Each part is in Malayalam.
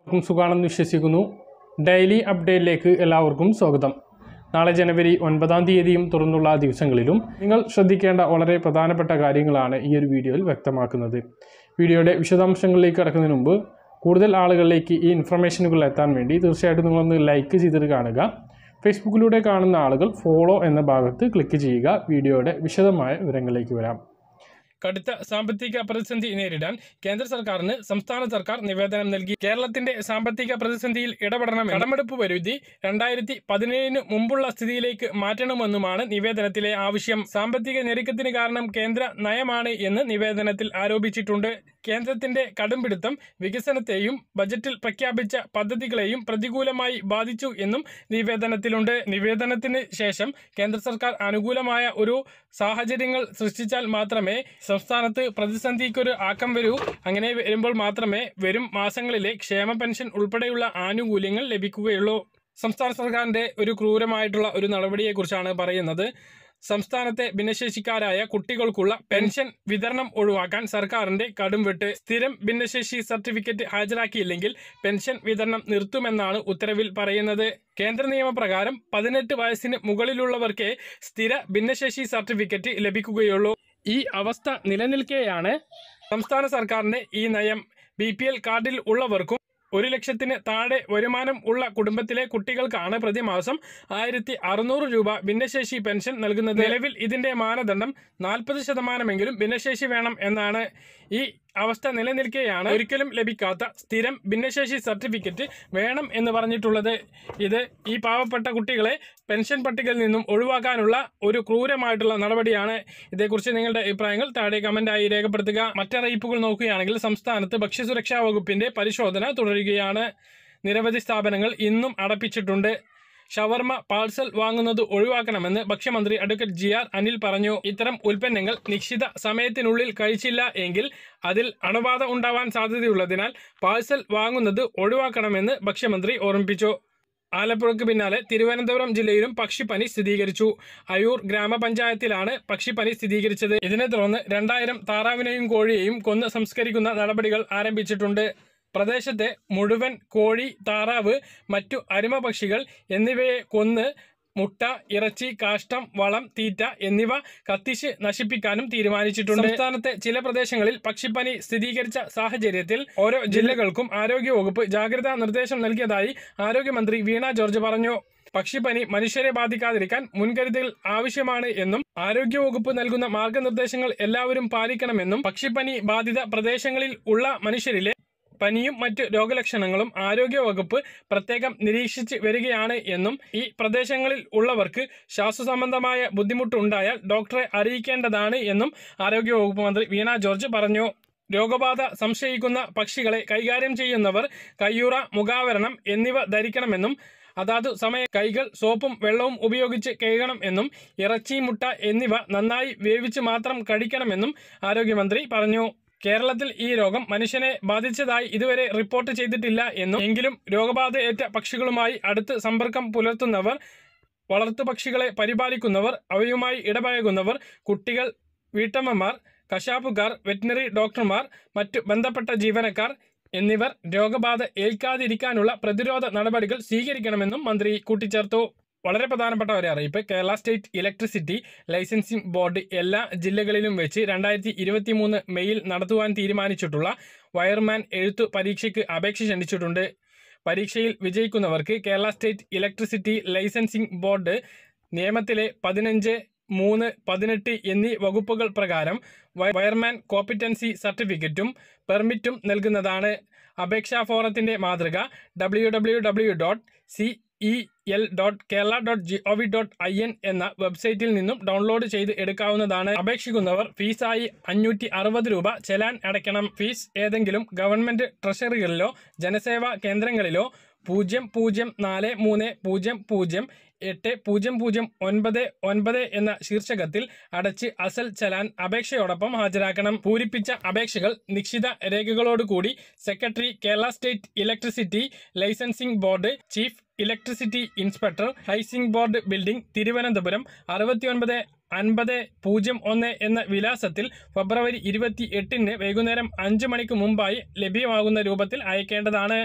എല്ലാവർക്കും സുഖാണെന്ന് വിശ്വസിക്കുന്നു ഡെയിലി അപ്ഡേറ്റിലേക്ക് എല്ലാവർക്കും സ്വാഗതം നാളെ ജനുവരി ഒൻപതാം തീയതിയും തുറന്നുള്ള ദിവസങ്ങളിലും നിങ്ങൾ ശ്രദ്ധിക്കേണ്ട വളരെ പ്രധാനപ്പെട്ട കാര്യങ്ങളാണ് ഈ ഒരു വീഡിയോയിൽ വ്യക്തമാക്കുന്നത് വീഡിയോയുടെ വിശദാംശങ്ങളിലേക്ക് കടക്കുന്നതിന് മുമ്പ് കൂടുതൽ ആളുകളിലേക്ക് ഈ ഇൻഫർമേഷനുകൾ എത്താൻ വേണ്ടി തീർച്ചയായിട്ടും നിങ്ങളൊന്ന് ലൈക്ക് ചെയ്തിട്ട് കാണുക ഫേസ്ബുക്കിലൂടെ കാണുന്ന ആളുകൾ ഫോളോ എന്ന ഭാഗത്ത് ക്ലിക്ക് ചെയ്യുക വീഡിയോയുടെ വിശദമായ വിവരങ്ങളിലേക്ക് വരാം കടുത്ത സാമ്പത്തിക പ്രതിസന്ധി നേരിടാൻ കേന്ദ്ര സർക്കാരിന് സംസ്ഥാന സർക്കാർ നിവേദനം നൽകി കേരളത്തിന്റെ സാമ്പത്തിക പ്രതിസന്ധിയിൽ ഇടപെടണം കടമെടുപ്പ് പരിധി രണ്ടായിരത്തി പതിനേഴിന് മുമ്പുള്ള സ്ഥിതിയിലേക്ക് മാറ്റണമെന്നുമാണ് നിവേദനത്തിലെ ആവശ്യം സാമ്പത്തിക ഞെരുക്കത്തിന് കാരണം കേന്ദ്ര നയമാണ് എന്ന് നിവേദനത്തിൽ ആരോപിച്ചിട്ടുണ്ട് കേന്ദ്രത്തിന്റെ കടുംപിടുത്തം വികസനത്തെയും ബജറ്റിൽ പ്രഖ്യാപിച്ച പദ്ധതികളെയും പ്രതികൂലമായി ബാധിച്ചു എന്നും നിവേദനത്തിലുണ്ട് നിവേദനത്തിന് ശേഷം കേന്ദ്ര സർക്കാർ അനുകൂലമായ ഒരു സാഹചര്യങ്ങൾ സൃഷ്ടിച്ചാൽ മാത്രമേ സംസ്ഥാനത്ത് പ്രതിസന്ധിക്കൊരു ആക്കം വരൂ അങ്ങനെ വരുമ്പോൾ മാത്രമേ വരും മാസങ്ങളിലെ ക്ഷേമ പെൻഷൻ ഉൾപ്പെടെയുള്ള ആനുകൂല്യങ്ങൾ ലഭിക്കുകയുള്ളൂ സംസ്ഥാന സർക്കാരിന്റെ ഒരു ക്രൂരമായിട്ടുള്ള ഒരു നടപടിയെക്കുറിച്ചാണ് പറയുന്നത് സംസ്ഥാനത്തെ ഭിന്നശേഷിക്കാരായ കുട്ടികൾക്കുള്ള പെൻഷൻ വിതരണം ഒഴിവാക്കാൻ സർക്കാരിന്റെ കടുംവെട്ട് സ്ഥിരം ഭിന്നശേഷി സർട്ടിഫിക്കറ്റ് ഹാജരാക്കിയില്ലെങ്കിൽ പെൻഷൻ വിതരണം നിർത്തുമെന്നാണ് ഉത്തരവിൽ പറയുന്നത് കേന്ദ്ര നിയമപ്രകാരം പതിനെട്ട് വയസ്സിന് മുകളിലുള്ളവർക്കേ സ്ഥിര ഭിന്നശേഷി സർട്ടിഫിക്കറ്റ് ലഭിക്കുകയുള്ളൂ ഈ അവസ്ഥ നിലനിൽക്കെയാണ് സംസ്ഥാന സർക്കാരിന്റെ ഈ നയം ബി പി എൽ കാർഡിൽ ഉള്ളവർക്കും ഒരു ലക്ഷത്തിന് താഴെ വരുമാനം ഉള്ള കുടുംബത്തിലെ കുട്ടികൾക്കാണ് പ്രതിമാസം ആയിരത്തി അറുന്നൂറ് രൂപ ഭിന്നശേഷി പെൻഷൻ നൽകുന്നത് നിലവിൽ ഇതിന്റെ മാനദണ്ഡം നാൽപ്പത് ശതമാനമെങ്കിലും ഭിന്നശേഷി വേണം എന്നാണ് ഈ അവസ്ഥ നിലനിൽക്കെയാണ് ഒരിക്കലും ലഭിക്കാത്ത സ്ഥിരം ഭിന്നശേഷി സർട്ടിഫിക്കറ്റ് വേണം എന്ന് പറഞ്ഞിട്ടുള്ളത് ഇത് ഈ പാവപ്പെട്ട കുട്ടികളെ പെൻഷൻ പട്ടികയിൽ നിന്നും ഒഴിവാക്കാനുള്ള ഒരു ക്രൂരമായിട്ടുള്ള നടപടിയാണ് ഇതേക്കുറിച്ച് നിങ്ങളുടെ അഭിപ്രായങ്ങൾ താഴെ കമന്റായി രേഖപ്പെടുത്തുക മറ്ററിയിപ്പുകൾ നോക്കുകയാണെങ്കിൽ സംസ്ഥാനത്ത് ഭക്ഷ്യസുരക്ഷാ വകുപ്പിന്റെ പരിശോധന തുടരുകയാണ് നിരവധി സ്ഥാപനങ്ങൾ ഇന്നും അടപ്പിച്ചിട്ടുണ്ട് ഷവർമ പാഴ്സൽ വാങ്ങുന്നത് ഒഴിവാക്കണമെന്ന് ഭക്ഷ്യമന്ത്രി അഡ്വക്കേറ്റ് ജി ആർ അനിൽ പറഞ്ഞു ഇത്തരം ഉൽപ്പന്നങ്ങൾ നിശ്ചിത സമയത്തിനുള്ളിൽ കഴിച്ചില്ല എങ്കിൽ അതിൽ അണുബാധ ഉണ്ടാവാൻ സാധ്യതയുള്ളതിനാൽ പാഴ്സൽ വാങ്ങുന്നത് ഒഴിവാക്കണമെന്ന് ഭക്ഷ്യമന്ത്രി ഓർമ്മിപ്പിച്ചു ആലപ്പുഴയ്ക്ക് പിന്നാലെ തിരുവനന്തപുരം ജില്ലയിലും പക്ഷിപ്പനി സ്ഥിരീകരിച്ചു അയൂർ ഗ്രാമപഞ്ചായത്തിലാണ് പക്ഷിപ്പനി സ്ഥിരീകരിച്ചത് ഇതിനെ തുടർന്ന് രണ്ടായിരം താറാവിനെയും കോഴിയെയും കൊന്ന് സംസ്കരിക്കുന്ന നടപടികൾ ആരംഭിച്ചിട്ടുണ്ട് പ്രദേശത്തെ മുഴുവൻ കോഴി താറാവ് മറ്റു അരിമ പക്ഷികൾ എന്നിവയെ കൊന്ന് മുട്ട ഇറച്ചി കാഷ്ടം വളം തീറ്റ എന്നിവ കത്തിച്ച് നശിപ്പിക്കാനും തീരുമാനിച്ചിട്ടുണ്ട് സംസ്ഥാനത്തെ ചില പ്രദേശങ്ങളിൽ പക്ഷിപ്പനി സ്ഥിരീകരിച്ച സാഹചര്യത്തിൽ ഓരോ ജില്ലകൾക്കും ആരോഗ്യവകുപ്പ് ജാഗ്രതാ നിർദ്ദേശം നൽകിയതായി ആരോഗ്യമന്ത്രി വീണ ജോർജ് പറഞ്ഞു പക്ഷിപ്പനി മനുഷ്യരെ ബാധിക്കാതിരിക്കാൻ മുൻകരുതൽ ആവശ്യമാണ് എന്നും ആരോഗ്യവകുപ്പ് നൽകുന്ന മാർഗനിർദ്ദേശങ്ങൾ എല്ലാവരും പാലിക്കണമെന്നും പക്ഷിപ്പനി ബാധിത പ്രദേശങ്ങളിൽ ഉള്ള മനുഷ്യരിലെ പനിയും മറ്റ് രോഗലക്ഷണങ്ങളും ആരോഗ്യവകുപ്പ് പ്രത്യേകം നിരീക്ഷിച്ച് വരികയാണ് എന്നും ഈ പ്രദേശങ്ങളിൽ ഉള്ളവർക്ക് ശ്വാസസംബന്ധമായ ബുദ്ധിമുട്ടുണ്ടായാൽ ഡോക്ടറെ അറിയിക്കേണ്ടതാണ് എന്നും ആരോഗ്യവകുപ്പ് മന്ത്രി വീണ ജോർജ് പറഞ്ഞു രോഗബാധ സംശയിക്കുന്ന പക്ഷികളെ കൈകാര്യം ചെയ്യുന്നവർ കയ്യുറ മുഖാവരണം എന്നിവ ധരിക്കണമെന്നും അതാത് സമയ കൈകൾ സോപ്പും വെള്ളവും ഉപയോഗിച്ച് കഴുകണം എന്നും ഇറച്ചി മുട്ട എന്നിവ നന്നായി വേവിച്ച് മാത്രം കഴിക്കണമെന്നും ആരോഗ്യമന്ത്രി പറഞ്ഞു കേരളത്തിൽ ഈ രോഗം മനുഷ്യനെ ബാധിച്ചതായി ഇതുവരെ റിപ്പോർട്ട് ചെയ്തിട്ടില്ല എന്നും എങ്കിലും രോഗബാധയേറ്റ പക്ഷികളുമായി അടുത്ത് സമ്പർക്കം പുലർത്തുന്നവർ വളർത്തു പക്ഷികളെ പരിപാലിക്കുന്നവർ അവയുമായി ഇടപഴകുന്നവർ കുട്ടികൾ വീട്ടമ്മമാർ കശാപ്പുകാർ വെറ്റിനറി ഡോക്ടർമാർ മറ്റു ബന്ധപ്പെട്ട ജീവനക്കാർ എന്നിവർ രോഗബാധ ഏൽക്കാതിരിക്കാനുള്ള പ്രതിരോധ നടപടികൾ സ്വീകരിക്കണമെന്നും മന്ത്രി കൂട്ടിച്ചേർത്തു വളരെ പ്രധാനപ്പെട്ട ഒരു അറിയിപ്പ് Kerala State Electricity Licensing Board എല്ലാ ജില്ലകളിലും വെച്ച് രണ്ടായിരത്തി ഇരുപത്തി മൂന്ന് മെയ്യിൽ നടത്തുവാൻ തീരുമാനിച്ചിട്ടുള്ള വയർമാൻ എഴുത്തു പരീക്ഷയ്ക്ക് അപേക്ഷ ക്ഷണിച്ചിട്ടുണ്ട് പരീക്ഷയിൽ വിജയിക്കുന്നവർക്ക് Kerala State Electricity Licensing Board നിയമത്തിലെ പതിനഞ്ച് മൂന്ന് പതിനെട്ട് എന്നീ വകുപ്പുകൾ പ്രകാരം വയ- വയർമാൻ കോമ്പിറ്റൻസി സർട്ടിഫിക്കറ്റും പെർമിറ്റും നൽകുന്നതാണ് അപേക്ഷാ ഫോറത്തിന്റെ മാതൃക W W W dot C E L dot Kerala dot G O V dot I N എന്ന വെബ്സൈറ്റിൽ നിന്നും ഡൗൺലോഡ് ചെയ്ത് എടുക്കാവുന്നതാണ് അപേക്ഷിക്കുന്നവർ ഫീസായി അഞ്ഞൂറ്റി അറുപത് രൂപ ചെലാൻ അടയ്ക്കണം ഫീസ് ഏതെങ്കിലും ഗവൺമെന്റ് ട്രഷറികളിലോ ജനസേവാ കേന്ദ്രങ്ങളിലോ പൂജ്യം പൂജ്യം നാല് മൂന്ന് പൂജ്യം പൂജ്യം എട്ട് പൂജ്യം പൂജ്യം ഒൻപത് ഒൻപത് എന്ന ശീർഷകത്തിൽ അടച്ച് അസൽ ചലാൻ അപേക്ഷയോടൊപ്പം ഹാജരാക്കണം പൂരിപ്പിച്ച അപേക്ഷകൾ നിശ്ചിത രേഖകളോടുകൂടി secretary Kerala State Electricity Licensing Board chief electricity inspector housing board building Thiruvananthapuram അറുപത്തിയൊൻപത് അൻപത് പൂജ്യം ഒന്ന് എന്ന വിലാസത്തിൽ ഫെബ്രുവരി ഇരുപത്തി എട്ടിന് വൈകുന്നേരം അഞ്ച് മണിക്ക് മുമ്പായി ലഭ്യമാകുന്ന രൂപത്തിൽ അയക്കേണ്ടതാണ്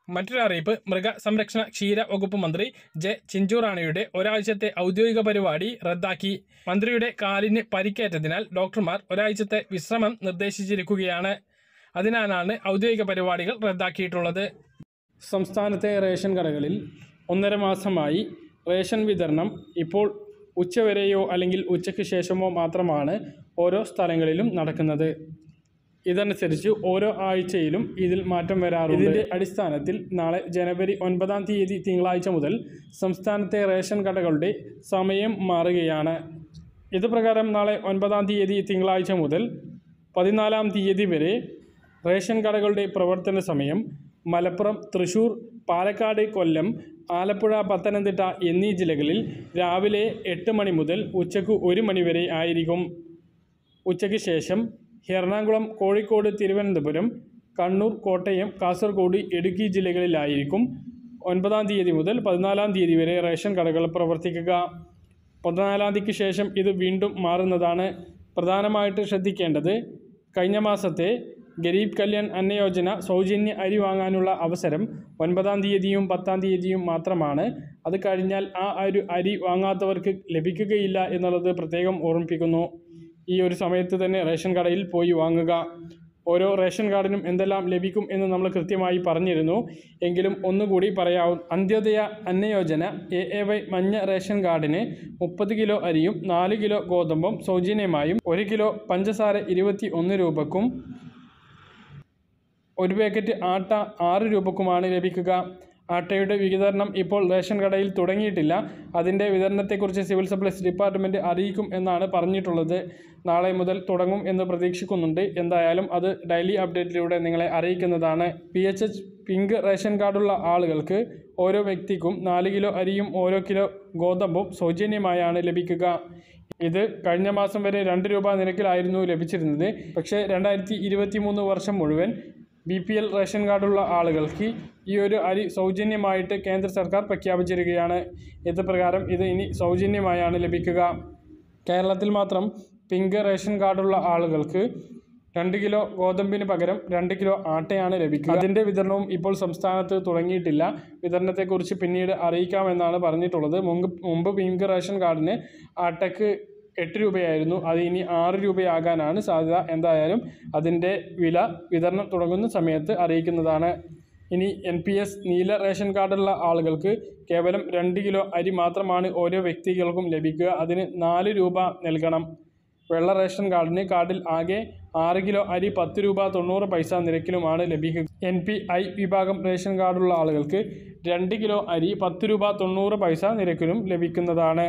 മറ്റൊരു അറിയിപ്പ് മൃഗസംരക്ഷണ ക്ഷീര വകുപ്പ് മന്ത്രി ജെ ചിഞ്ചുറാണിയുടെ ഒരാഴ്ചത്തെ ഔദ്യോഗിക പരിപാടി റദ്ദാക്കി മന്ത്രിയുടെ കാലിന് പരിക്കേറ്റതിനാൽ ഡോക്ടർമാർ ഒരാഴ്ചത്തെ വിശ്രമം നിർദ്ദേശിച്ചിരിക്കുകയാണ് അതിനാലാണ് ഔദ്യോഗിക പരിപാടികൾ റദ്ദാക്കിയിട്ടുള്ളത് സംസ്ഥാനത്തെ റേഷൻ കടകളിൽ ഒന്നര മാസമായി റേഷൻ വിതരണം ഇപ്പോൾ ഉച്ചവരെയോ അല്ലെങ്കിൽ ഉച്ചയ്ക്ക് ശേഷമോ മാത്രമാണ് ഓരോ സ്ഥലങ്ങളിലും നടക്കുന്നത് ഇതനുസരിച്ച് ഓരോ ആഴ്ചയിലും ഇതിൽ മാറ്റം വരാറുണ്ട് ഇതിൻ്റെ അടിസ്ഥാനത്തിൽ നാളെ ജനുവരി ഒൻപതാം തീയതി തിങ്കളാഴ്ച മുതൽ സംസ്ഥാനത്തെ റേഷൻ കടകളുടെ സമയം മാറുകയാണ് ഇത് പ്രകാരം നാളെ ഒൻപതാം തീയതി തിങ്കളാഴ്ച മുതൽ പതിനാലാം തീയതി വരെ റേഷൻ കടകളുടെ പ്രവർത്തന സമയം മലപ്പുറം തൃശൂർ പാലക്കാട് കൊല്ലം ആലപ്പുഴ പത്തനംതിട്ട എന്നീ ജില്ലകളിൽ രാവിലെ എട്ട് മണി മുതൽ ഉച്ചയ്ക്ക് ഒരു മണി വരെ ആയിരിക്കും ഉച്ചയ്ക്ക് ശേഷം എറണാകുളം കോഴിക്കോട് തിരുവനന്തപുരം കണ്ണൂർ കോട്ടയം കാസർഗോഡ് ഇടുക്കി ജില്ലകളിലായിരിക്കും ഒൻപതാം തീയതി മുതൽ പതിനാലാം തീയതി വരെ റേഷൻ കടകൾ പ്രവർത്തിക്കുക പതിനാലാം തീയതിക്ക് ശേഷം ഇത് വീണ്ടും മാറുന്നതാണ് പ്രധാനമായിട്ട് ശ്രദ്ധിക്കേണ്ടത് കഴിഞ്ഞ മാസത്തെ ഗരീബ് കല്യാൺ അന്ന യോജന സൗജന്യ അരി വാങ്ങാനുള്ള അവസരം ഒൻപതാം തീയതിയും പത്താം തീയതിയും മാത്രമാണ് അത് കഴിഞ്ഞാൽ ആ ഒരു അരി വാങ്ങാത്തവർക്ക് ലഭിക്കുകയില്ല എന്നുള്ളത് പ്രത്യേകം ഓർമ്മിപ്പിക്കുന്നു ഈ ഒരു സമയത്ത് തന്നെ റേഷൻ കടയിൽ പോയി വാങ്ങുക ഓരോ റേഷൻ കാർഡിനും എന്തെല്ലാം ലഭിക്കും എന്ന് നമ്മൾ കൃത്യമായി പറഞ്ഞിരുന്നു എങ്കിലും ഒന്നുകൂടി പറയാവും Antyodaya Anna Yojana A A Y മഞ്ഞ റേഷൻ കാർഡിന് മുപ്പത് കിലോ അരിയും നാല് കിലോ ഗോതമ്പും സൗജന്യമായും ഒരു കിലോ പഞ്ചസാര ഇരുപത്തി ഒന്ന് രൂപക്കും ഒരു പാക്കറ്റ് ആട്ട ആറ് രൂപക്കുമാണ് ലഭിക്കുക ആട്ടയുടെ വിതരണം ഇപ്പോൾ റേഷൻ കടയിൽ തുടങ്ങിയിട്ടില്ല അതിൻ്റെ വിതരണത്തെക്കുറിച്ച് സിവിൽ സപ്ലൈസ് ഡിപ്പാർട്ട്മെൻറ്റ് അറിയിക്കും എന്നാണ് പറഞ്ഞിട്ടുള്ളത് നാളെ മുതൽ തുടങ്ങും എന്ന് പ്രതീക്ഷിക്കുന്നുണ്ട് എന്തായാലും അത് ഡെയിലി അപ്ഡേറ്റിലൂടെ നിങ്ങളെ അറിയിക്കുന്നതാണ് P H H pink ration കാർഡുള്ള ആളുകൾക്ക് ഓരോ വ്യക്തിക്കും നാല് കിലോ അരിയും ഓരോ കിലോ ഗോതമ്പും സൗജന്യമായാണ് ലഭിക്കുക ഇത് കഴിഞ്ഞ മാസം വരെ രണ്ട് രൂപ നിരക്കിലായിരുന്നു ലഭിച്ചിരുന്നത് പക്ഷേ രണ്ടായിരത്തി ഇരുപത്തി മൂന്ന് വർഷം മുഴുവൻ ബി പി എൽ റേഷൻ കാർഡുള്ള ആളുകൾക്ക് ഈ ഒരു അരി സൗജന്യമായിട്ട് കേന്ദ്ര സർക്കാർ പ്രഖ്യാപിച്ചിരിക്കുകയാണ് ഇത് പ്രകാരം ഇത് ഇനി സൗജന്യമായാണ് ലഭിക്കുക കേരളത്തിൽ മാത്രം പിങ്ക് റേഷൻ കാർഡുള്ള ആളുകൾക്ക് രണ്ട് കിലോ ഗോതമ്പിന് പകരം രണ്ട് കിലോ ആട്ടയാണ് ലഭിക്കുക അതിൻ്റെ വിതരണവും ഇപ്പോൾ സംസ്ഥാനത്ത് തുടങ്ങിയിട്ടില്ല വിതരണത്തെക്കുറിച്ച് പിന്നീട് അറിയിക്കാമെന്നാണ് പറഞ്ഞിട്ടുള്ളത് മുമ്പ് മുമ്പ് പിങ്ക് റേഷൻ കാർഡിന് ആട്ടയ്ക്ക് എട്ട് രൂപയായിരുന്നു അത് ഇനി ആറ് രൂപയാകാനാണ് സാധ്യത എന്തായാലും അതിൻ്റെ വില വിതരണം തുടങ്ങുന്ന സമയത്ത് അറിയിക്കുന്നതാണ് ഇനി എൻ പി എസ് നീല റേഷൻ കാർഡുള്ള ആളുകൾക്ക് കേവലം രണ്ട് കിലോ അരി മാത്രമാണ് ഓരോ വ്യക്തികൾക്കും ലഭിക്കുക അതിന് നാല് രൂപ നൽകണം വെള്ള റേഷൻ കാർഡിന് കാർഡിൽ ആകെ ആറ് കിലോ അരി പത്ത് രൂപ തൊണ്ണൂറ് പൈസ നിരക്കിലുമാണ് ലഭിക്കുക എൻ പി ഐ വിഭാഗം റേഷൻ കാർഡുള്ള ആളുകൾക്ക് രണ്ട് കിലോ അരി പത്ത് രൂപ തൊണ്ണൂറ് പൈസ നിരക്കിലും ലഭിക്കുന്നതാണ്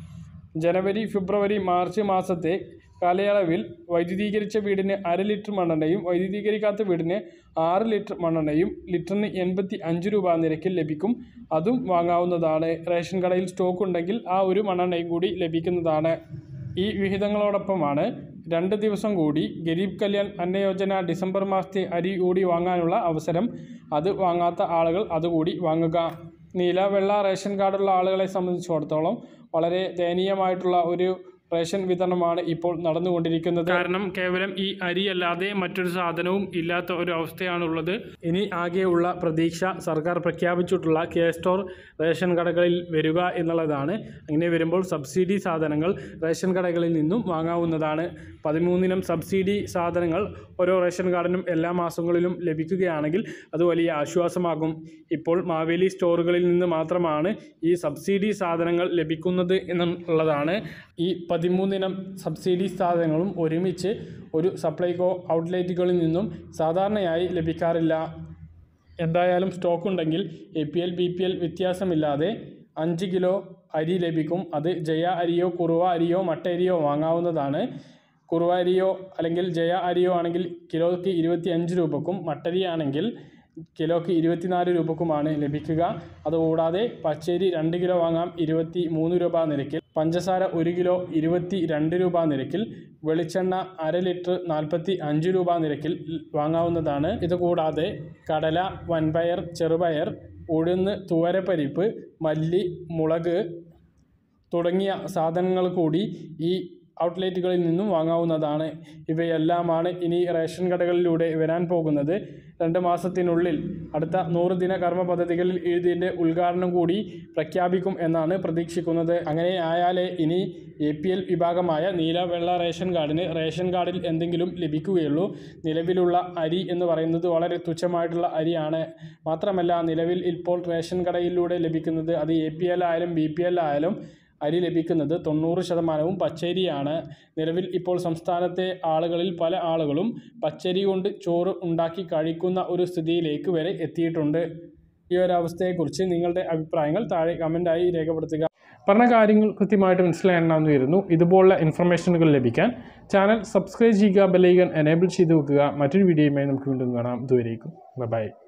ജനുവരി ഫെബ്രുവരി മാർച്ച് മാസത്തെ കാലയളവിൽ വൈദ്യുതീകരിച്ച വീടിന് അര ലിറ്റർ മണ്ണെണ്ണയും വൈദ്യുതീകരിക്കാത്ത വീടിന് ആറ് ലിറ്റർ മണ്ണെണ്ണയും ലിറ്ററിന് എൺപത്തി അഞ്ച് രൂപ നിരക്കിൽ ലഭിക്കും അതും വാങ്ങാവുന്നതാണ് റേഷൻ കടയിൽ സ്റ്റോക്ക് ഉണ്ടെങ്കിൽ ആ ഒരു മണ്ണെണ്ണയും കൂടി ലഭിക്കുന്നതാണ് ഈ വിഹിതങ്ങളോടൊപ്പമാണ് രണ്ട് ദിവസം കൂടി ഗരീബ് കല്യാൺ അന്നയോജന ഡിസംബർ മാസത്തെ അരി കൂടി വാങ്ങാനുള്ള അവസരം അത് വാങ്ങാത്ത ആളുകൾ അതുകൂടി വാങ്ങുക നീല വെള്ള റേഷൻ കാർഡുള്ള ആളുകളെ സംബന്ധിച്ചിടത്തോളം വളരെ ദയനീയമായിട്ടുള്ള ഒരു റേഷൻ വിതരണമാണ് ഇപ്പോൾ നടന്നുകൊണ്ടിരിക്കുന്നത് കാരണം കേവലം ഈ അരി അല്ലാതെ മറ്റൊരു സാധനവും ഇല്ലാത്ത ഒരു അവസ്ഥയാണുള്ളത് ഇനി ആകെയുള്ള പ്രതീക്ഷ സർക്കാർ പ്രഖ്യാപിച്ചിട്ടുള്ള കെ സ്റ്റോർ റേഷൻ കടകളിൽ വരിക എന്നുള്ളതാണ് അങ്ങനെ വരുമ്പോൾ സബ്സിഡി സാധനങ്ങൾ റേഷൻ കടകളിൽ നിന്നും വാങ്ങാവുന്നതാണ് പതിമൂന്നിനം സബ്സിഡി സാധനങ്ങൾ ഓരോ റേഷൻ കാർഡിനും എല്ലാ മാസങ്ങളിലും ലഭിക്കുകയാണെങ്കിൽ അത് വലിയ ആശ്വാസമാകും ഇപ്പോൾ മാവേലി സ്റ്റോറുകളിൽ നിന്ന് മാത്രമാണ് ഈ സബ്സിഡി സാധനങ്ങൾ ലഭിക്കുന്നത് എന്നുള്ളതാണ് ഈ പതിമൂന്നിനം സബ്സിഡി സാധനങ്ങളും ഒരുമിച്ച് ഒരു സപ്ലൈകോ ഔട്ട്ലെറ്റുകളിൽ നിന്നും സാധാരണയായി ലഭിക്കാറില്ല എന്തായാലും സ്റ്റോക്ക് ഉണ്ടെങ്കിൽ A P L B P L വ്യത്യാസമില്ലാതെ അഞ്ച് കിലോ അരി ലഭിക്കും അത് ജയ അരിയോ കുറുവ അരിയോ മട്ട അരിയോ വാങ്ങാവുന്നതാണ് കുറുവ അരിയോ അല്ലെങ്കിൽ ജയ അരിയോ ആണെങ്കിൽ കിലോയ്ക്ക് ഇരുപത്തി അഞ്ച് രൂപക്കും മട്ടരി ആണെങ്കിൽ കിലോയ്ക്ക് ഇരുപത്തിനാല് രൂപക്കുമാണ് ലഭിക്കുക അതുകൂടാതെ പച്ചരി രണ്ട് കിലോ വാങ്ങാം ഇരുപത്തി മൂന്ന് രൂപ നിരക്കിൽ പഞ്ചസാര ഒരു കിലോ ഇരുപത്തി രണ്ട് രൂപ നിരക്കിൽ വെളിച്ചെണ്ണ അര ലിറ്റർ നാൽപ്പത്തി അഞ്ച് രൂപ നിരക്കിൽ വാങ്ങാവുന്നതാണ് ഇതുകൂടാതെ കടല വൻപയർ ചെറുപയർ ഉഴുന്ന് തുവരപ്പരിപ്പ് മല്ലി മുളക് തുടങ്ങിയ സാധനങ്ങൾ കൂടി ഈ ഔട്ട്ലെറ്റുകളിൽ നിന്നും വാങ്ങാവുന്നതാണ് ഇവയെല്ലാമാണ് ഇനി റേഷൻ കടകളിലൂടെ വരാൻ പോകുന്നത് രണ്ട് മാസത്തിനുള്ളിൽ അടുത്ത നൂറ് ദിന കർമ്മ പദ്ധതികളിൽ ഇതിൻ്റെ ഉദ്ഘാടനം കൂടി പ്രഖ്യാപിക്കും എന്നാണ് പ്രതീക്ഷിക്കുന്നത് അങ്ങനെ ആയാലേ ഇനി എ പി എൽ വിഭാഗമായ നീല വെള്ള റേഷൻ കാർഡിന് റേഷൻ കാർഡിൽ എന്തെങ്കിലും ലഭിക്കുകയുള്ളൂ നിലവിലുള്ള അരി എന്ന് പറയുന്നത് വളരെ തുച്ഛമായിട്ടുള്ള അരിയാണ് മാത്രമല്ല നിലവിൽ ഇപ്പോൾ റേഷൻ കടയിലൂടെ ലഭിക്കുന്നത് അത് എ പി എൽ ആയാലും ബി പി എൽ ആയാലും അരി ലഭിക്കുന്നത് തൊണ്ണൂറ് ശതമാനവും പച്ചരിയാണ് നിലവിൽ ഇപ്പോൾ സംസ്ഥാനത്തെ ആളുകളിൽ പല ആളുകളും പച്ചരി കൊണ്ട് ചോറ് ഉണ്ടാക്കി കഴിക്കുന്ന ഒരു സ്ഥിതിയിലേക്ക് വരെ എത്തിയിട്ടുണ്ട് ഈ ഒരു അവസ്ഥയെക്കുറിച്ച് നിങ്ങളുടെ അഭിപ്രായങ്ങൾ താഴെ കമൻറ്റായി രേഖപ്പെടുത്തുക പറഞ്ഞ കാര്യങ്ങൾ കൃത്യമായിട്ട് മനസ്സിലായെന്നാന്ന് വരുന്നു ഇതുപോലുള്ള ഇൻഫർമേഷനുകൾ ലഭിക്കാൻ ചാനൽ സബ്സ്ക്രൈബ് ചെയ്യുക ബെല്ലൈക്കൻ എനേബിൾ ചെയ്ത് വെക്കുക മറ്റൊരു വീഡിയോയുമായി നമുക്ക് വീണ്ടും കാണാം ഇതുവരേക്കും ബൈ